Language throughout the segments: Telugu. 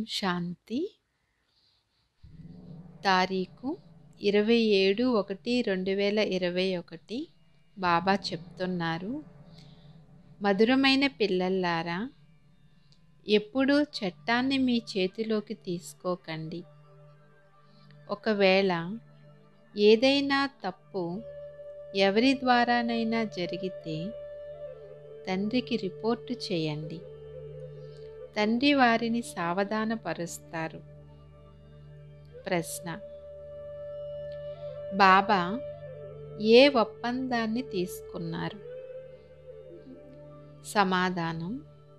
శాంతి తారీఖు ఇరవై ఏడు ఒకటి రెండు వేల ఇరవై ఒకటి బాబా చెప్తున్నారు మధురమైన పిల్లల్లారా ఎప్పుడూ చట్టాన్ని మీ చేతిలోకి తీసుకోకండి ఒకవేళ ఏదైనా తప్పు ఎవరి ద్వారానైనా జరిగితే తండ్రికి రిపోర్టు చేయండి తండ్రి వారిని సావధానపరుస్తారు ప్రశ్న బాబా ఏ ఒప్పందాన్ని తీసుకున్నారు సమాధానం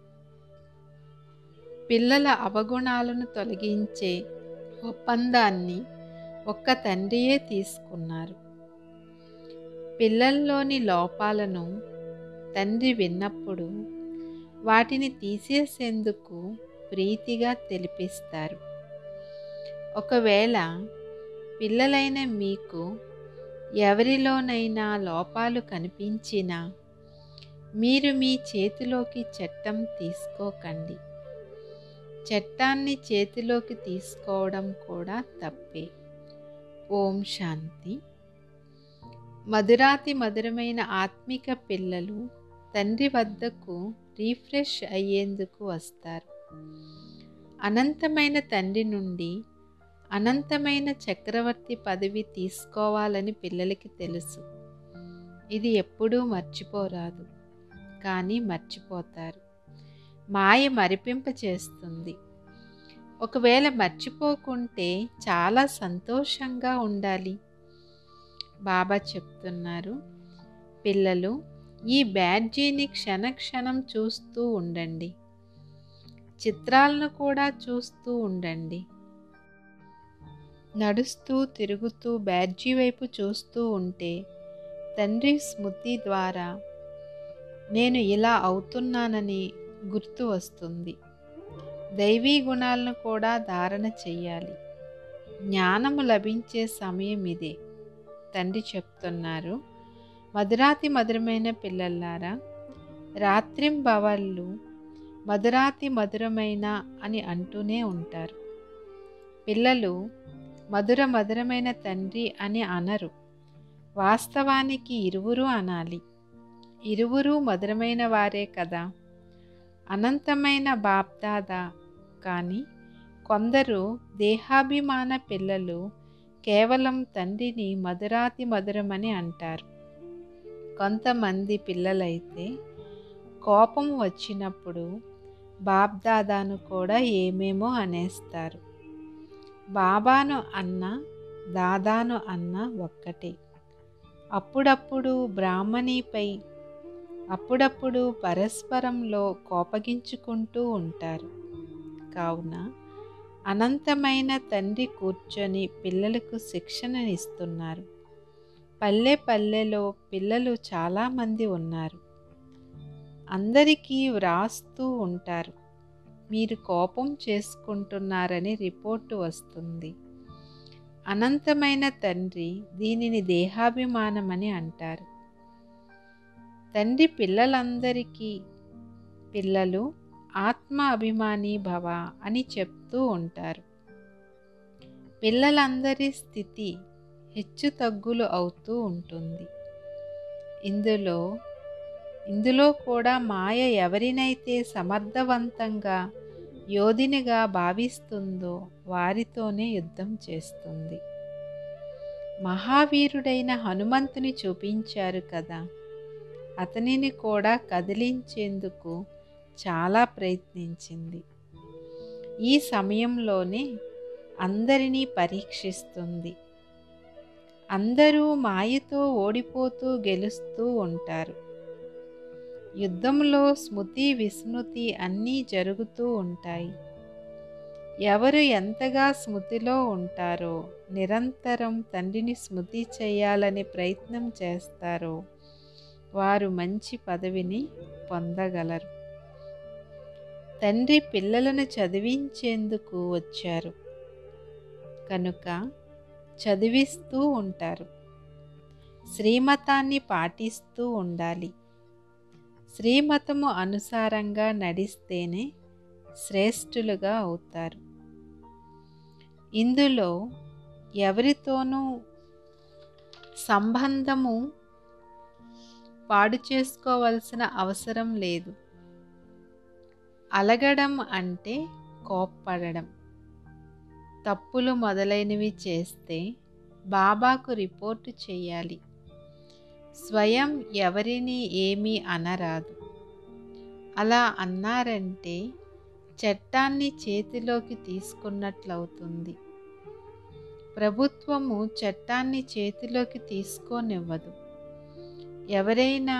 పిల్లల అవగుణాలను తొలగించే ఒప్పందాన్ని ఒక్క తండ్రియే తీసుకున్నారు పిల్లల్లోని లోపాలను తండ్రి విన్నప్పుడు వాటిని తీసేసేందుకు ప్రీతిగా తెలిపిస్తారు ఒకవేళ పిల్లలైన మీకు ఎవరిలోనైనా లోపాలు కనిపించినా మీరు మీ చేతిలోకి చట్టం తీసుకోకండి చట్టాన్ని చేతిలోకి తీసుకోవడం కూడా తప్పే ఓం శాంతి మధురాతి మధురమైన ఆత్మిక పిల్లలు తండ్రి వద్దకు రీఫ్రెష్ అయ్యేందుకు వస్తారు అనంతమైన తండ్రి నుండి అనంతమైన చక్రవర్తి పదవి తీసుకోవాలని పిల్లలకి తెలుసు ఇది ఎప్పుడూ మర్చిపోరాదు కానీ మర్చిపోతారు మాయ మరిపింప చేస్తుంది ఒకవేళ మర్చిపోకుంటే చాలా సంతోషంగా ఉండాలి బాబా చెప్తున్నారు పిల్లలు ఈ బ్యాడ్జీని క్షణక్షణం చూస్తూ ఉండండి చిత్రాలను కూడా చూస్తూ ఉండండి నడుస్తూ తిరుగుతూ బ్యాడ్జీ వైపు చూస్తూ ఉంటే తండ్రి స్మృతి ద్వారా నేను ఇలా అవుతున్నానని గుర్తు వస్తుంది దైవీ గుణాలను కూడా ధారణ చెయ్యాలి జ్ఞానము లభించే సమయం ఇదే తండ్రి చెప్తున్నారు మధురాతి మధురమైన పిల్లల్లారా రాత్రింబవళ్ళు మధురాతి మధురమైన అని అంటూనే ఉంటారు పిల్లలు మధుర మధురమైన తండ్రి అని అనరు వాస్తవానికి ఇరువురు అనాలి ఇరువురు మధురమైన వారే కదా అనంతమైన బాప్దాదా కానీ కొందరు దేహాభిమాన పిల్లలు కేవలం తండ్రిని మధురాతి మధురమని అంటారు కొంతమంది పిల్లలైతే కోపం వచ్చినప్పుడు బాబ్దాదాను కూడా ఏమేమో అనేస్తారు బాబాను అన్న దాదాను అన్న ఒక్కటే అప్పుడప్పుడు బ్రాహ్మణిపై అప్పుడప్పుడు పరస్పరంలో కోపగించుకుంటూ ఉంటారు కావున అనంతమైన తండ్రి కూర్చొని పిల్లలకు శిక్షణనిస్తున్నారు పల్లె పల్లెలో పిల్లలు చాలామంది ఉన్నారు అందరికీ వ్రాస్తూ ఉంటారు మీరు కోపం చేసుకుంటున్నారని రిపోర్టు వస్తుంది అనంతమైన తండ్రి దీనిని దేహాభిమానమని అంటారు తండ్రి పిల్లలందరికీ పిల్లలు ఆత్మ అభిమాని భవ అని చెప్తూ ఉంటారు పిల్లలందరి స్థితి హెచ్చు తగ్గులు అవుతూ ఉంటుంది ఇందులో ఇందులో కూడా మాయ ఎవరినైతే సమర్థవంతంగా యోధినిగా భావిస్తుందో వారితోనే యుద్ధం చేస్తుంది మహావీరుడైన హనుమంతుని చూపించారు కదా అతనిని కూడా కదిలించేందుకు చాలా ప్రయత్నించింది ఈ సమయంలోనే అందరినీ పరీక్షిస్తుంది అందరూ మాయతో ఓడిపోతూ గెలుస్తూ ఉంటారు యుద్ధంలో స్మృతి విస్మృతి అన్నీ జరుగుతూ ఉంటాయి ఎవరు ఎంతగా స్మృతిలో ఉంటారో నిరంతరం తండ్రిని స్మృతి చేయాలనే ప్రయత్నం చేస్తారో వారు మంచి పదవిని పొందగలరు తండ్రి పిల్లలను చదివించేందుకు వచ్చారు కనుక చదివిస్తూ ఉంటారు శ్రీమతాన్ని పాటిస్తూ ఉండాలి శ్రీమతము అనుసారంగా నడిస్తేనే శ్రేష్ఠులుగా అవుతారు ఇందులో ఎవరితోనూ సంబంధము పాడు చేసుకోవలసిన అవసరం లేదు అలగడం అంటే కోప్పడడం తప్పులు మొదలైనవి చేస్తే బాబాకు రిపోర్టు చేయాలి స్వయం ఎవరిని ఏమీ అనరాదు అలా అన్నారంటే చట్టాన్ని చేతిలోకి తీసుకున్నట్లవుతుంది ప్రభుత్వము చట్టాన్ని చేతిలోకి తీసుకోనివ్వదు ఎవరైనా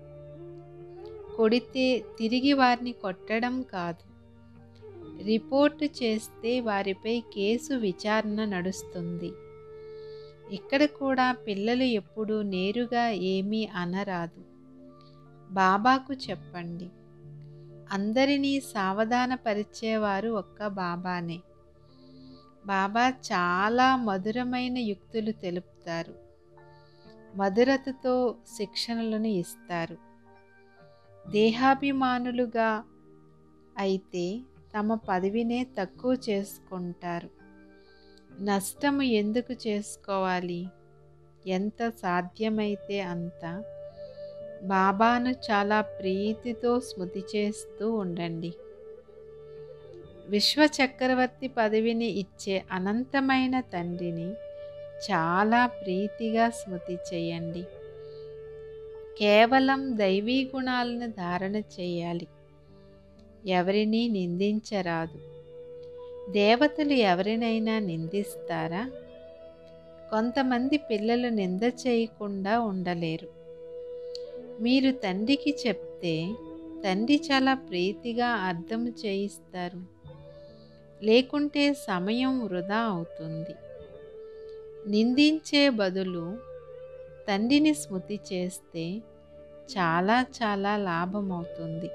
కొడితే తిరిగి వారిని కొట్టడం కాదు రిపోర్టు చేస్తే వారిపై కేసు విచారణ నడుస్తుంది ఇక్కడ కూడా పిల్లలు ఎప్పుడూ నేరుగా ఏమీ అనరాదు బాబాకు చెప్పండి అందరినీ సావధానపరిచేవారు ఒక్క బాబానే బాబా చాలా మధురమైన యుక్తులు తెలుపుతారు మధురతతో శిక్షణలను ఇస్తారు దేహాభిమానులుగా అయితే తమ పదవినే తక్కువ చేసుకుంటారు నష్టము ఎందుకు చేసుకోవాలి ఎంత సాధ్యమైతే అంత బాబాను చాలా ప్రీతితో స్మృతి చేస్తూ ఉండండి విశ్వ చక్రవర్తి పదవిని ఇచ్చే అనంతమైన తండ్రిని చాలా ప్రీతిగా స్మృతి చేయండి కేవలం దైవీ గుణాలను ధారణ చేయాలి ఎవరిని నిందించరాదు దేవతలు ఎవరినైనా నిందిస్తారా కొంతమంది పిల్లలు నింద చేయకుండా ఉండలేరు మీరు తండ్రికి చెప్తే తండ్రి చాలా ప్రీతిగా అర్థం చేయిస్తారు లేకుంటే సమయం వృధా అవుతుంది నిందించే బదులు తండ్రిని స్మృతి చేస్తే చాలా చాలా లాభమవుతుంది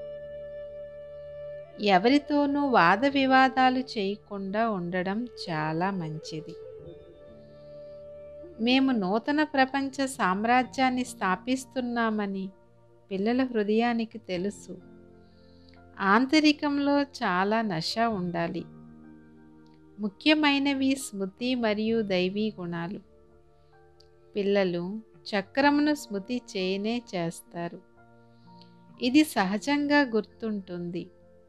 ఎవరితోనూ వాద వివాదాలు చేయకుండా ఉండడం చాలా మంచిది మేము నూతన ప్రపంచ సామ్రాజ్యాన్ని స్థాపిస్తున్నామని పిల్లల హృదయానికి తెలుసు ఆంతరికంలో చాలా నశ ఉండాలి ముఖ్యమైనవి స్మృతి మరియు దైవీ గుణాలు పిల్లలు చక్రమును స్మృతి చేయనే చేస్తారు ఇది సహజంగా గుర్తుంటుంది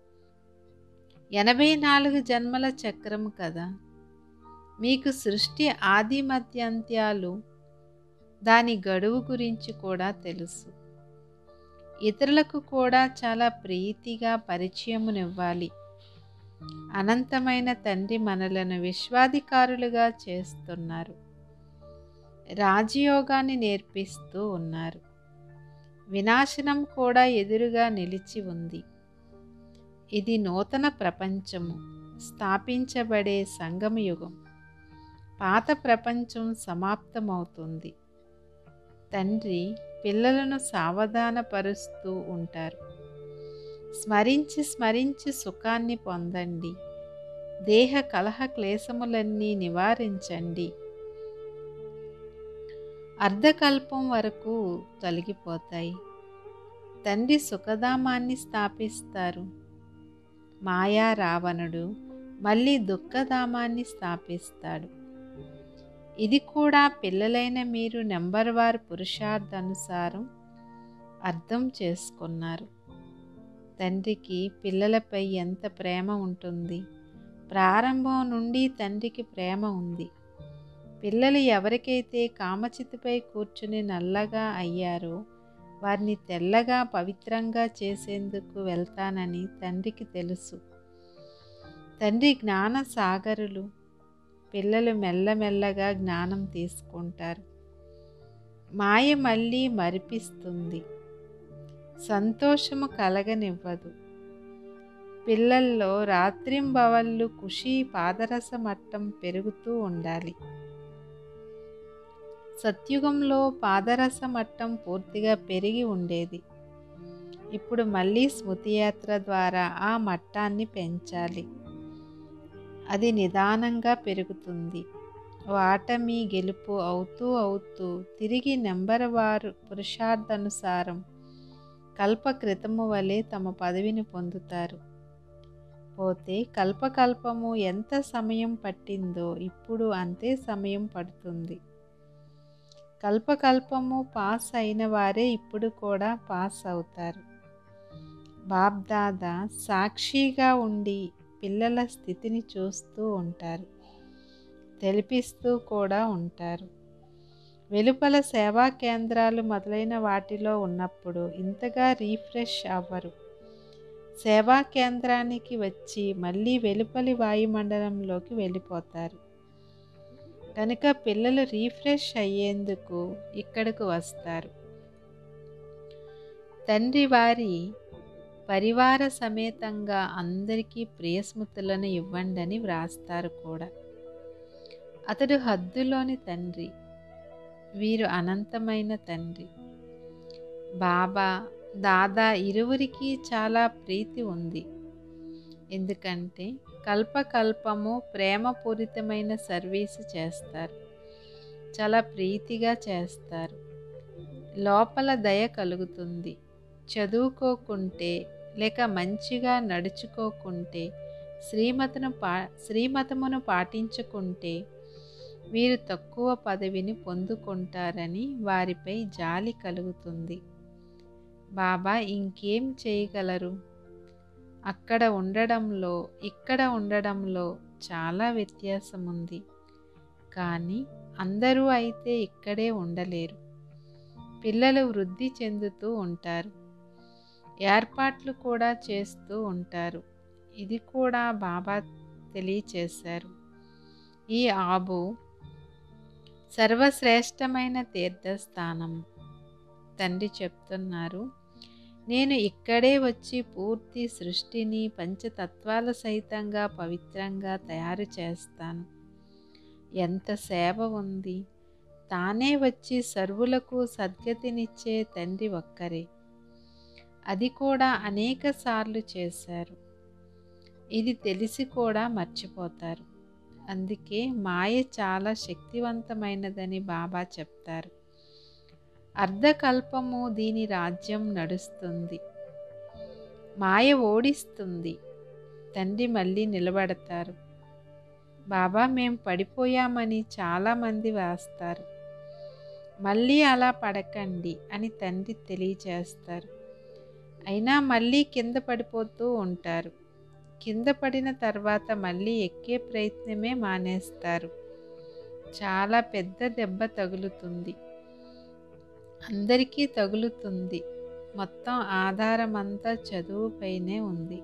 ఎనభై నాలుగు జన్మల చక్రం కదా మీకు సృష్టి ఆది మధ్యంత్యాలు దాని గడువు గురించి కూడా తెలుసు ఇతరులకు కూడా చాలా ప్రీతిగా పరిచయమునివ్వాలి అనంతమైన తండ్రి మనలను విశ్వాధికారులుగా చేస్తున్నారు రాజయోగాన్ని నేర్పిస్తూ ఉన్నారు వినాశనం కూడా ఎదురుగా నిలిచి ఉంది ఇది నూతన ప్రపంచము స్థాపించబడే సంగమయుగం పాత ప్రపంచం సమాప్తమవుతుంది తండ్రి పిల్లలను సావధానపరుస్తూ ఉంటారు స్మరించి స్మరించి సుఖాన్ని పొందండి దేహ కలహ క్లేశములన్నీ నివారించండి అర్ధకల్పం వరకు తొలగిపోతాయి తండ్రి సుఖధామాన్ని స్థాపిస్తారు మాయా రావణుడు మళ్ళీ దుఃఖధామాన్ని స్థాపిస్తాడు ఇది కూడా పిల్లలైన మీరు నెంబర్ వార్ పురుషార్థానుసారం అర్థం చేసుకున్నారు తండ్రికి పిల్లలపై ఎంత ప్రేమ ఉంటుంది ప్రారంభం నుండి తండ్రికి ప్రేమ ఉంది పిల్లలు ఎవరికైతే కామచితిపై కూర్చుని నల్లగా అయ్యారో వారిని తెల్లగా పవిత్రంగా చేసేందుకు వెళ్తానని తండ్రికి తెలుసు తండ్రి జ్ఞాన సాగరులు పిల్లలు మెల్లమెల్లగా జ్ఞానం తీసుకుంటారు మాయ మళ్ళీ మరిపిస్తుంది సంతోషము కలగనివ్వదు పిల్లల్లో రాత్రింబవళ్ళు ఖుషి పాదరస మట్టం పెరుగుతూ ఉండాలి సత్యుగంలో పాదరస మట్టం పూర్తిగా పెరిగి ఉండేది ఇప్పుడు మళ్ళీ స్మృతియాత్ర ద్వారా ఆ మట్టాన్ని పెంచాలి అది నిదానంగా పెరుగుతుంది వాటమి గెలుపు అవుతూ అవుతూ తిరిగి నెంబర్ వారు పురుషార్థానుసారం కల్ప క్రితము వలె తమ పదవిని పొందుతారు పోతే కల్పకల్పము ఎంత సమయం పట్టిందో ఇప్పుడు అంతే సమయం పడుతుంది కల్పకల్పము పాస్ అయిన వారే ఇప్పుడు కూడా పాస్ అవుతారు బాబ్దాదా సాక్షిగా ఉండి పిల్లల స్థితిని చూస్తూ ఉంటారు తెలిపిస్తూ కూడా ఉంటారు వెలుపల సేవా కేంద్రాలు మొదలైన వాటిలో ఉన్నప్పుడు ఇంతగా రీఫ్రెష్ అవ్వరు సేవా కేంద్రానికి వచ్చి మళ్ళీ వెలుపలి వాయుమండలంలోకి వెళ్ళిపోతారు కనుక పిల్లలు రీఫ్రెష్ అయ్యేందుకు ఇక్కడకు వస్తారు తండ్రి వారి పరివార సమేతంగా అందరికీ ప్రియస్మృతులను ఇవ్వండి అని వ్రాస్తారు కూడా అతడు హద్దులోని తండ్రి వీరు అనంతమైన తండ్రి బాబా దాదా ఇరువురికి చాలా ప్రీతి ఉంది ఎందుకంటే కల్పకల్పము ప్రేమపూరితమైన సర్వీసు చేస్తారు చాలా ప్రీతిగా చేస్తారు లోపల దయ కలుగుతుంది చదువుకోకుంటే లేక మంచిగా నడుచుకోకుంటే శ్రీమతను పా శ్రీమతమును పాటించుకుంటే వీరు తక్కువ పదవిని పొందుకుంటారని వారిపై జాలి కలుగుతుంది బాబా ఇంకేం చేయగలరు అక్కడ ఉండడంలో ఇక్కడ ఉండడంలో చాలా వ్యత్యాసం ఉంది కానీ అందరూ అయితే ఇక్కడే ఉండలేరు పిల్లలు వృద్ధి చెందుతూ ఉంటారు ఏర్పాట్లు కూడా చేస్తూ ఉంటారు ఇది కూడా బాబా తెలియచేశారు ఈ ఆబు సర్వశ్రేష్టమైన తీర్థస్థానం తండ్రి చెప్తున్నారు నేను ఇక్కడే వచ్చి పూర్తి సృష్టిని పంచతత్వాల సహితంగా పవిత్రంగా తయారు చేస్తాను ఎంత సేవ ఉంది తానే వచ్చి సర్వులకు సద్గతినిచ్చే తండ్రి ఒక్కరే అది కూడా అనేక సార్లు చేశారు ఇది తెలిసి కూడా మర్చిపోతారు అందుకే మాయ చాలా శక్తివంతమైనదని బాబా చెప్తారు అర్ధకల్పము దీని రాజ్యం నడుస్తుంది మాయ ఓడిస్తుంది తండ్రి మళ్ళీ నిలబడతారు బాబా మేం పడిపోయామని చాలామంది వేస్తారు మళ్ళీ అలా పడకండి అని తండ్రి తెలియచేస్తారు అయినా మళ్ళీ కింద పడిపోతూ ఉంటారు కింద పడిన తర్వాత మళ్ళీ ఎక్కే ప్రయత్నమే మానేస్తారు చాలా పెద్ద దెబ్బ తగులుతుంది అందరికీ తగులుతుంది మొత్తం ఆధారం అంతా చదువుపైనే ఉంది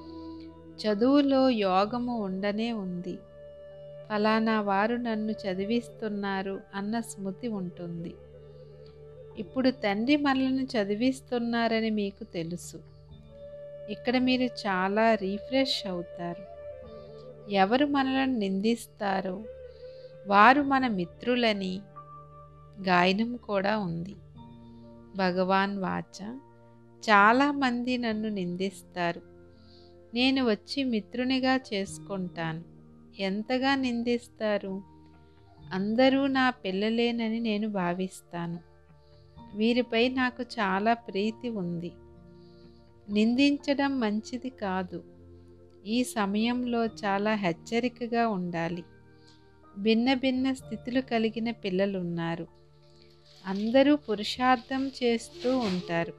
చదువులో యోగము ఉండనే ఉంది ఫలానా వారు నన్ను చదివిస్తున్నారు అన్న స్మృతి ఉంటుంది ఇప్పుడు తండ్రి మనల్ని చదివిస్తున్నారని మీకు తెలుసు ఇక్కడ మీరు చాలా రీఫ్రెష్ అవుతారు ఎవరు మనలను నిందిస్తారో వారు మన మిత్రులని గాయనం కూడా ఉంది భగవాన్ వాచ చాలామంది నన్ను నిందిస్తారు నేను వచ్చి మిత్రునిగా చేసుకుంటాను ఎంతగా నిందిస్తారు అందరూ నా పిల్లలేనని నేను భావిస్తాను వీరిపై నాకు చాలా ప్రీతి ఉంది నిందించడం మంచిది కాదు ఈ సమయంలో చాలా హెచ్చరికగా ఉండాలి భిన్న భిన్న స్థితులు కలిగిన పిల్లలున్నారు అందరూ పురుషార్థం చేస్తూ ఉంటారు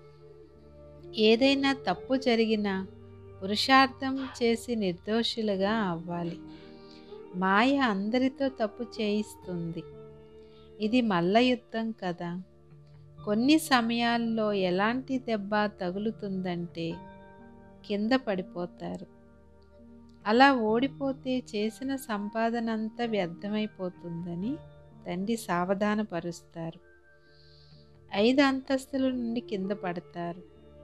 ఏదైనా తప్పు జరిగినా పురుషార్థం చేసి నిర్దోషులుగా అవ్వాలి మాయ అందరితో తప్పు చేయిస్తుంది ఇది మల్ల యుద్ధం కదా కొన్ని సమయాల్లో ఎలాంటి దెబ్బ తగులుతుందంటే కింద పడిపోతారు అలా ఓడిపోతే చేసిన సంపాదన అంతా వ్యర్థమైపోతుందని తండ్రి సావధానపరుస్తారు ఐదు అంతస్తుల నుండి కింద పడతారు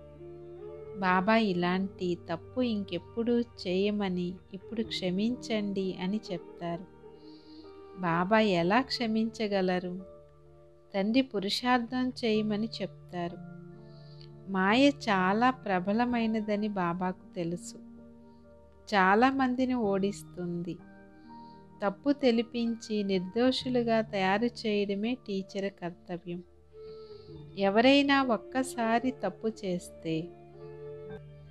బాబా ఇలాంటి తప్పు ఇంకెప్పుడు చేయమని ఇప్పుడు క్షమించండి అని చెప్తారు బాబా ఎలా క్షమించగలరు తండ్రి పురుషార్థం చేయమని చెప్తారు మాయ చాలా ప్రబలమైనదని బాబాకు తెలుసు చాలామందిని ఓడిస్తుంది తప్పు తెలిపించి నిర్దోషులుగా తయారు చేయడమే టీచర్ కర్తవ్యం ఎవరైనా ఒక్కసారి తప్పు చేస్తే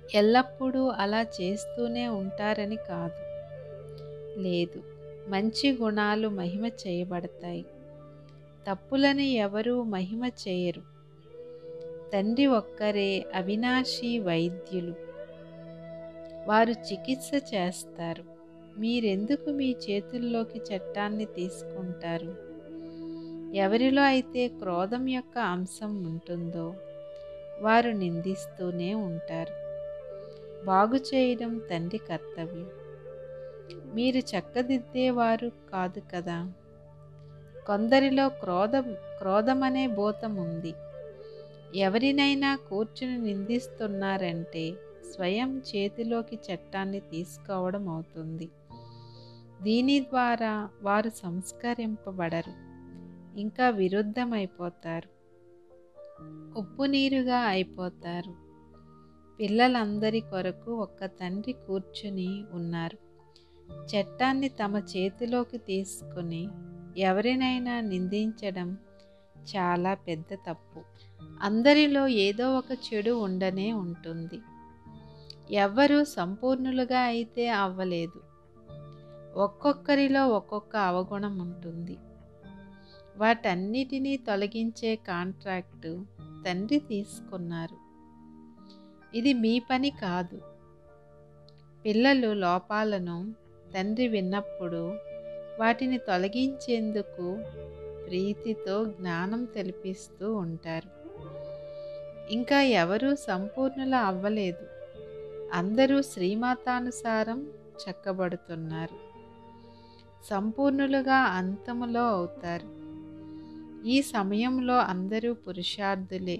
ఎల్లప్పుడూ అలా చేస్తూనే ఉంటారని కాదు లేదు మంచి గుణాలు మహిమ చేయబడతాయి తప్పులని ఎవరూ మహిమ చేయరు తండ్రి ఒక్కరే అవినాశి వైద్యులు వారు చికిత్స చేస్తారు మీరెందుకు మీ చేతుల్లోకి చట్టాన్ని తీసుకుంటారు ఎవరిలో అయితే క్రోధం యొక్క అంశం ఉంటుందో వారు నిందిస్తూనే ఉంటారు బాగు చేయడం తండ్రి కర్తవ్యం మీరు చక్కదిద్దేవారు కాదు కదా కొందరిలో క్రోధం క్రోధమనే భూతం ఉంది ఎవరినైనా కూర్చుని నిందిస్తున్నారంటే స్వయం చేతిలోకి చట్టాన్ని తీసుకోవడం అవుతుంది దీని ద్వారా వారు సంస్కరింపబడరు ఇంకా విరుద్ధమైపోతారు ఉప్పు నీరుగా అయిపోతారు పిల్లలందరి కొరకు ఒక్క తండ్రి కూర్చుని ఉన్నారు చట్టాన్ని తమ చేతిలోకి తీసుకుని ఎవరినైనా నిందించడం చాలా పెద్ద తప్పు అందరిలో ఏదో ఒక చెడు ఉండనే ఉంటుంది ఎవ్వరూ సంపూర్ణులుగా అయితే అవ్వలేదు ఒక్కొక్కరిలో ఒక్కొక్క అవగుణం ఉంటుంది వాటన్నిటినీ తొలగించే కాంట్రాక్టు తండ్రి తీసుకున్నారు ఇది మీ పని కాదు పిల్లలు లోపాలను తండ్రి విన్నప్పుడు వాటిని తొలగించేందుకు ప్రీతితో జ్ఞానం తెలిపిస్తూ ఉంటారు ఇంకా ఎవరూ సంపూర్ణుల అవ్వలేదు అందరూ శ్రీమాతానుసారం చక్కబడుతున్నారు సంపూర్ణులుగా అంతములో అవుతారు ఈ సమయంలో అందరూ పురుషార్థులే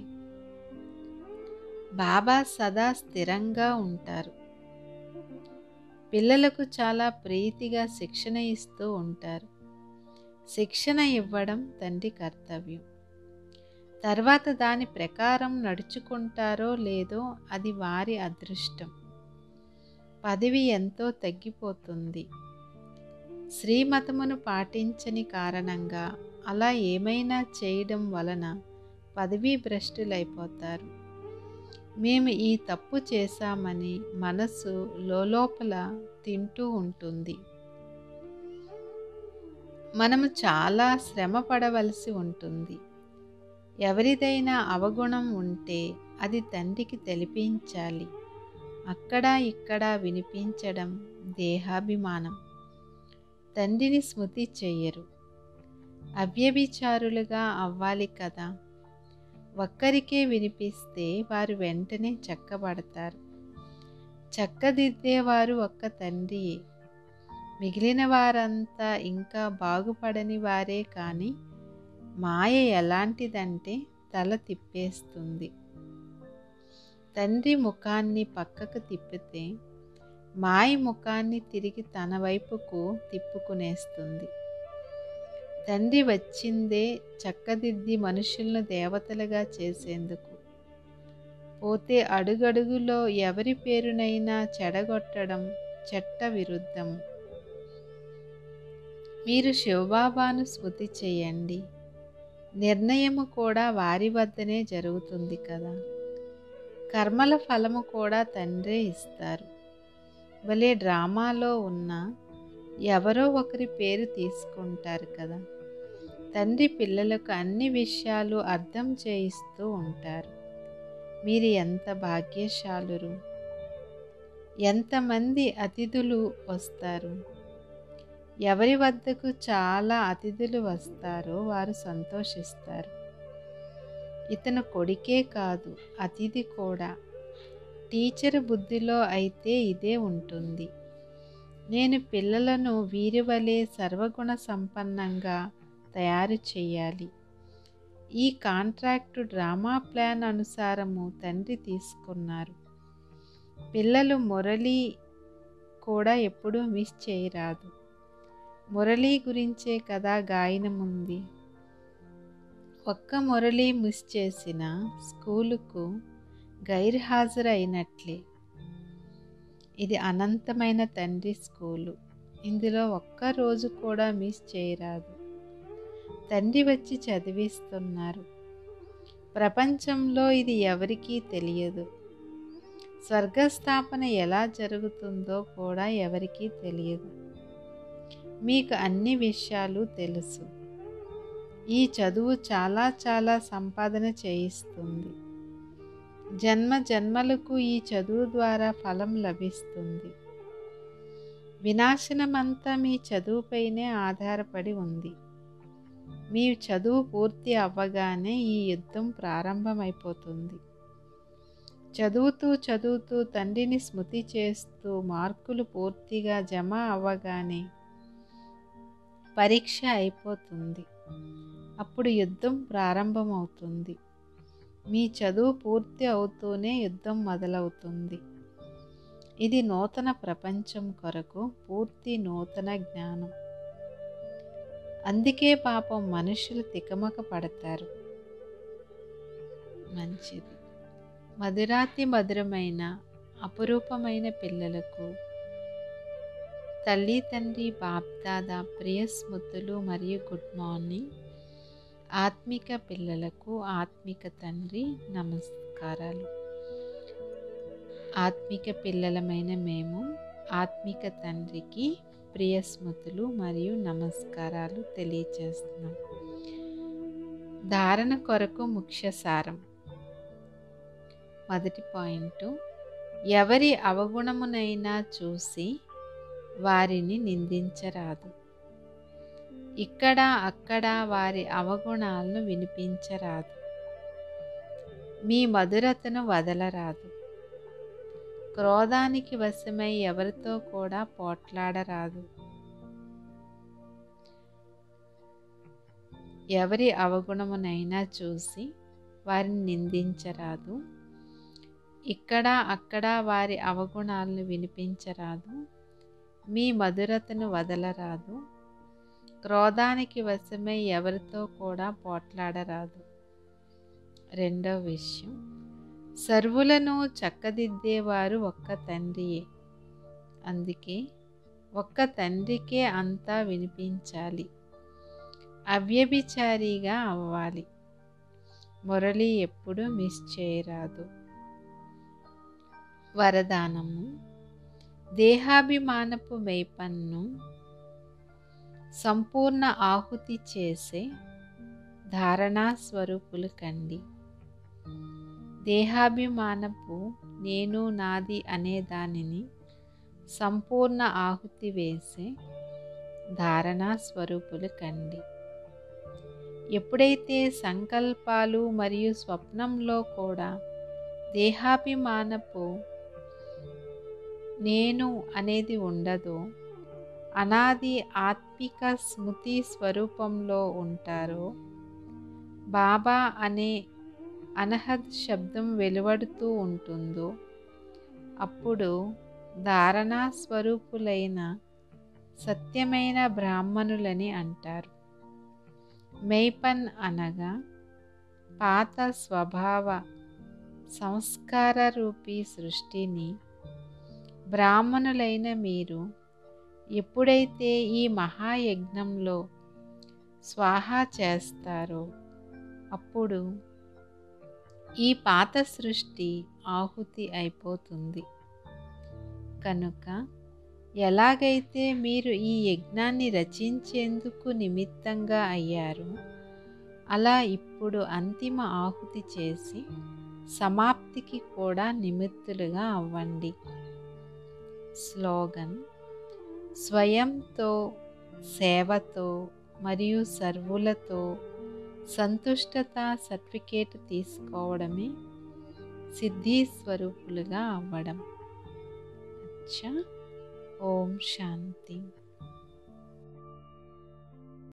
బాబా సదా స్థిరంగా ఉంటారు పిల్లలకు చాలా ప్రీతిగా శిక్షణ ఇస్తూ ఉంటారు శిక్షణ ఇవ్వడం తండ్రి కర్తవ్యం తర్వాత దాని ప్రకారం నడుచుకుంటారో లేదో అది వారి అదృష్టం పదవి ఎంతో తగ్గిపోతుంది శ్రీమతమును పాటించని కారణంగా అలా ఏమైనా చేయడం వలన పదవీ భ్రష్టులైపోతారు మేము ఈ తప్పు చేశామని మనసు లోపల తింటూ ఉంటుంది మనము చాలా శ్రమ పడవలసి ఉంటుంది ఎవరిదైనా అవగుణం ఉంటే అది తండ్రికి తెలిపించాలి అక్కడ ఇక్కడ వినిపించడం దేహాభిమానం తండ్రిని స్మృతి చెయ్యరు అవ్యభిచారులుగా అవ్వాలి కదా ఒక్కరికే వినిపిస్తే వారు వెంటనే చక్కబడతారు చక్కదిద్దేవారు ఒక్క తండ్రియే మిగిలిన వారంతా ఇంకా బాగుపడని వారే కానీ మాయ ఎలాంటిదంటే తల తిప్పేస్తుంది తండ్రి ముఖాన్ని పక్కకు తిప్పితే మాయ ముఖాన్ని తిరిగి తన వైపుకు తిప్పుకునేస్తుంది తండ్రి వచ్చిందే చక్కదిద్ది మనుషులను దేవతలుగా చేసేందుకు పోతే అడుగడుగులో ఎవరి పేరునైనా చెడగొట్టడం చట్ట విరుద్ధం మీరు శివబాబాను స్మృతి చేయండి నిర్ణయము కూడా వారి వద్దనే జరుగుతుంది కదా కర్మల ఫలము కూడా తండ్రే ఇస్తారు భలే డ్రామాలో ఉన్న ఎవరో ఒకరి పేరు తీసుకుంటారు కదా తండ్రి పిల్లలకు అన్ని విషయాలు అర్థం చేయిస్తూ ఉంటారు మీరు ఎంత భాగ్యశాలురు ఎంతమంది అతిథులు వస్తారు ఎవరి వద్దకు చాలా అతిథులు వస్తారో వారు సంతోషిస్తారు ఇతను కొడుకే కాదు అతిథి కూడా టీచర్ బుద్ధిలో అయితే ఇదే ఉంటుంది నేను పిల్లలను వీరి వలె సర్వగుణ సంపన్నంగా తయారు చేయాలి ఈ కాంట్రాక్టు డ్రామా ప్లాన్ అనుసారము తండ్రి తీసుకున్నారు పిల్లలు మురళి కూడా ఎప్పుడూ మిస్ చేయరాదు మురళి గురించే కదా గాయనం ఉంది ఒక్క మురళి మిస్ చేసిన స్కూలుకు గైర్హాజరు అయినట్లే ఇది అనంతమైన తండ్రి స్కూలు ఇందులో ఒక్క రోజు కూడా మిస్ చేయరాదు తండ్రి వచ్చి చదివిస్తున్నారు ప్రపంచంలో ఇది ఎవరికీ తెలియదు స్వర్గస్థాపన ఎలా జరుగుతుందో కూడా ఎవరికీ తెలియదు మీకు అన్ని విషయాలు తెలుసు ఈ చదువు చాలా చాలా సంపాదన చేయిస్తుంది జన్మ జన్మలకు ఈ చదువు ద్వారా ఫలం లభిస్తుంది వినాశనమంతా మీ చదువుపైనే ఆధారపడి ఉంది మీ చదువు పూర్తి అవ్వగానే ఈ యుద్ధం ప్రారంభమైపోతుంది చదువుతూ చదువుతూ తండ్రిని స్మృతి చేస్తూ మార్కులు పూర్తిగా జమ అవ్వగానే పరీక్ష అయిపోతుంది అప్పుడు యుద్ధం ప్రారంభమవుతుంది మీ చదువు పూర్తి అవుతూనే యుద్ధం మొదలవుతుంది ఇది నూతన ప్రపంచం కొరకు పూర్తి నూతన జ్ఞానం అందుకే పాపం మనుషులు తికమక పడతారు మంచిది మధురాతి మధురమైన అపురూపమైన పిల్లలకు తల్లి తండ్రి బాప్దాదా ప్రియ స్మృతులు మరియు గుడ్ మార్నింగ్ ఆత్మిక పిల్లలకు ఆత్మిక తండ్రి నమస్కారాలు ఆత్మిక పిల్లలమైన మేము ఆత్మిక తండ్రికి ప్రియ స్మృతులు మరియు నమస్కారాలు తెలియచేస్తున్నాం ధారణ కొరకు ముఖ్య సారం మొదటి పాయింట్ ఎవరి అవగుణమునైనా చూసి వారిని నిందించరాదు ఇక్కడ అక్కడ వారి అవగుణాలను వినిపించరాదు మీ మధురతను వదలరాదు క్రోధానికి వశమై ఎవరితో కూడా పోట్లాడరాదు ఎవరి అవగుణమునైనా చూసి వారిని నిందించరాదు ఇక్కడ అక్కడ వారి అవగుణాలను వినిపించరాదు మీ మధురతను వదలరాదు క్రోధానికి వశమై ఎవరితో కూడా పోట్లాడరాదు రెండవ విషయం సర్వులను చక్కదిద్దేవారు ఒక్క తండ్రియే అందుకే ఒక్క తండ్రికే అంతా వినిపించాలి అవ్యభిచారిగా అవ్వాలి మురళి ఎప్పుడు మిస్ చేయరాదు వరదానము దేహాభిమానపు మేపన్ను సంపూర్ణ ఆహుతి చేసే ధారణా స్వరూపులు కండి దేహాభిమానపు నేను నాది అనే దానిని సంపూర్ణ ఆహుతి వేసే ధారణా స్వరూపులు కండి ఎప్పుడైతే సంకల్పాలు మరియు స్వప్నంలో కూడా దేహాభిమానపు నేను అనేది ఉండదో అనాది ఆత్మిక స్మృతి స్వరూపంలో ఉంటారో బాబా అనే అనహద్ శబ్దం వెలువడుతూ ఉంటుందో అప్పుడు ధారణా స్వరూపులైన సత్యమైన బ్రాహ్మణులని అంటారు మెయిపన్ అనగా పాత స్వభావ సంస్కార రూపీ సృష్టిని బ్రాహ్మణులైన మీరు ఎప్పుడైతే ఈ మహాయజ్ఞంలో స్వాహా చేస్తారో అప్పుడు ఈ పాత సృష్టి ఆహుతి అయిపోతుంది కనుక ఎలాగైతే మీరు ఈ యజ్ఞాన్ని రచించేందుకు నిమిత్తంగా అయ్యారు అలా ఇప్పుడు అంతిమ ఆహుతి చేసి సమాప్తికి కూడా నిమిత్తులుగా అవ్వండి స్లోగన్ స్వయంతో సేవతో మరియు సర్వులతో సంతుష్టత సర్టిఫికేట్ తీసుకోవడమే సిద్ధి స్వరూపులుగా అవ్వడం అచ్చా ఓం శాంతి